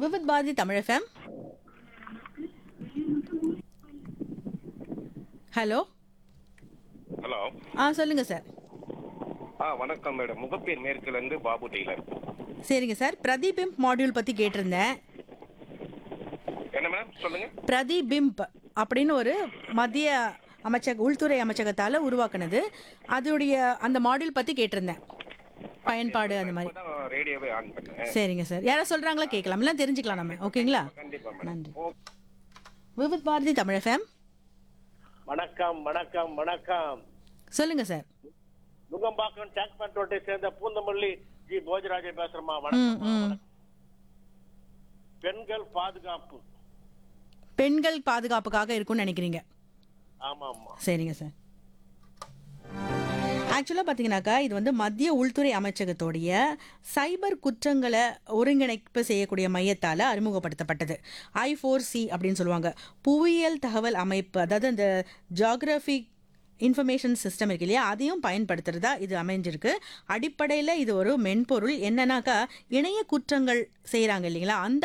Vividh Bharati Tamil FM hello hello ஆ சொல்லுங்க sir ஆ வணக்கம் மேடம் முகப்பேர் மேற்குல இருந்து பாபு டெய்லர் சரிங்க சார் பிரதிபிம்ப் மாடியூல் பற்றி கேட்டிருந்தேன் என்ன மேடம் சொல்லுங்க பிரதிபிம்ப் அப்படின்னு ஒரு மத்திய அமைச்சக உள்துறை அமைச்சகத்தால் உருவாக்குனது அதோடைய அந்த மாடியூல் பற்றி கேட்டிருந்தேன் பயன்பாடு அந்த மாதிரி இப்பதான் ரேடியோவே ஆன் பண்ணேன் சரிங்க சார் யாராவது சொல்கிறாங்களா கேட்கலாம் இல்லை தெரிஞ்சுக்கலாம் நம்ம ஓகேங்களா கண்டிப்பா மேடம் நன்றி ஓ விவித் பாரதி தமிழ் எஃப்எம் வணக்கம் வணக்கம் வணக்கம் சொல்லுங்க சார் நுங்கம்பாக்கம் டேக் பண்ரோட்டை சேர்ந்த பூந்தமல்லி ஜி போஜராஜன் பேசுறமா ம் வணக்கம் ம் பெண்கள் பாதுகாப்பு பெண்கள் பாதுகாப்புக்காக இருக்கும்னு நினைக்கிறீங்க ஆமா ஆமா சரிங்க சார் ஆக்சுவலாக பார்த்தீங்கன்னாக்கா இது வந்து மத்திய உள்துறை அமைச்சகத்தோடைய சைபர் குற்றங்களை ஒருங்கிணைப்பு செய்யக்கூடிய மையத்தால் அறிமுகப்படுத்தப்பட்டது ஐ ஃபோர் சி அப்படின்னு சொல்லுவாங்க புவியியல் தகவல் அமைப்பு அதாவது அந்த ஜாகிரபிக் இன்ஃபர்மேஷன் சிஸ்டம் இருக்கு இல்லையா அதையும் பயன்படுத்துறதா இது அமைஞ்சிருக்கு அடிப்படையில் இது ஒரு மென்பொருள் என்னன்னாக்கா இணைய குற்றங்கள் செய்கிறாங்க இல்லைங்களா அந்த